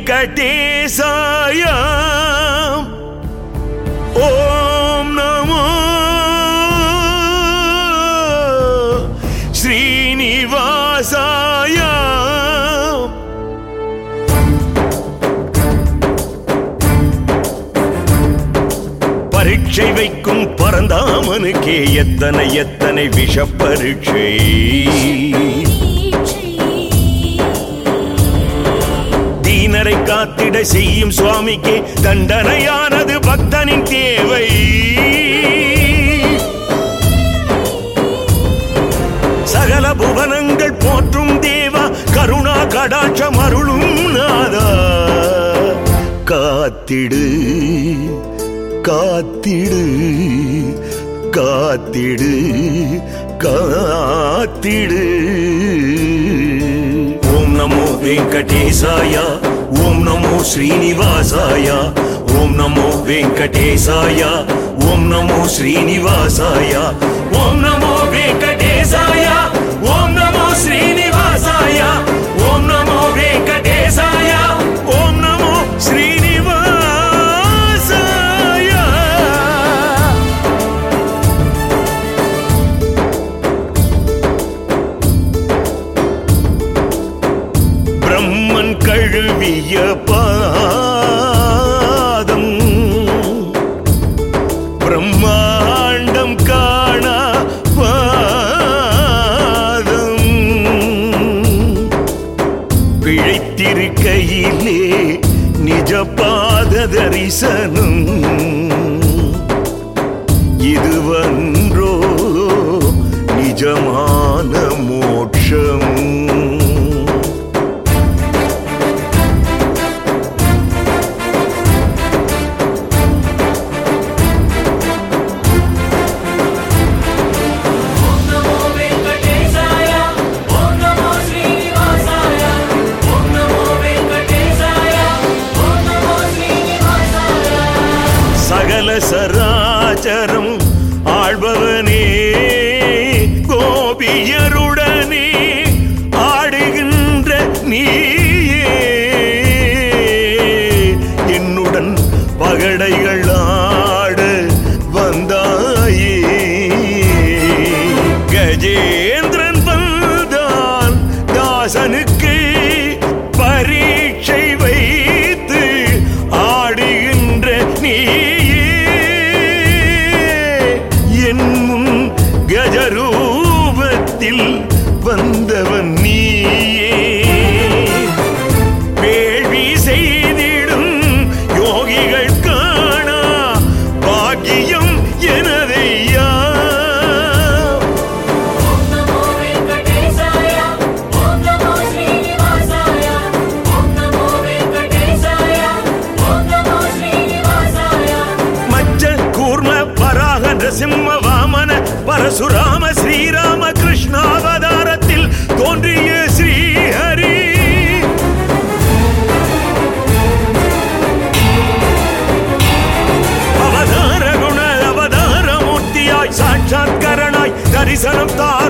வெங்கடேசாய ஓம் நமோ ஸ்ரீனிவாசாய பரீட்சை வைக்கும் பரந்தாமனுக்கே எத்தனை எத்தனை விஷ பரீட்சை தீனரை காத்திட செய்யும் சுவாமிக்கே தண்டனையானது பக்தனின் தேவை சகல புவனங்கள் போற்றும் தேவா கருணா கடாட்சம் அருளும் நாதா காத்திடு காத்திடு காத்திடு காத்திடு ஓம் நமோ வெங்கடேசாய ஓம் நமோ ஸ்ரீனிவாசாய ஓம் நமோ வெங்கடேசாய ஓம் நமோ ஸ்ரீனிவாசாய ஓம் நமோ வெங்கடேசாய ஓம் நமோ ஸ்ரீனிவாசாய ஓம் நமோ வெங்கடேசாய ஓம் நமோ ஸ்ரீனிவாசாய பிரம்மன் கழுவிய பாதம் பிரம்மாண்டம் காண பாதம் பிழைத்திருக்கையிலே நிஜ பாத தரிசனம் இதுவன்றோ நிஜமான மோட்சம் ఓం నమో వెంకటేశాయ ఓం నమో శ్రీనివాసాయ ఓం నమో వెంకటేశాయ ఓం నమో శ్రీనివాసాయ சகல சராச்சரம் ஆழ்பவனே கோபியருடனே ஆடுகின்ற நீயே என்னுடன் பகடைகள் ஆட வந்தாயே கஜேந்திரன் வந்தான் தாசனுக்கு பரீட்சை வைத்து ஆடுகின்ற நீயே என் முன் கஜரூபத்தில் வந்தவன் நீயே வேள்வி செய்திடும் யோகிகள் காணா பாக்கியம் எனதையா ఓం నమో వెంకటేశాయ ఓం నమో శ్రీనివాసాయ ఓం నమో వెంకటేశాయ ఓం నమో శ్రీనివాసాయ மச்ச கூர்ம பராக நரசிம்ம வாமன பரசுராம ஸ்ரீராம கிருஷ்ணாவதாரத்தில் தோன்றிய ஸ்ரீஹரி அவதார குண அவதார மூர்த்தியாய் சாட்சாத்கரனாய் தரிசனம் தார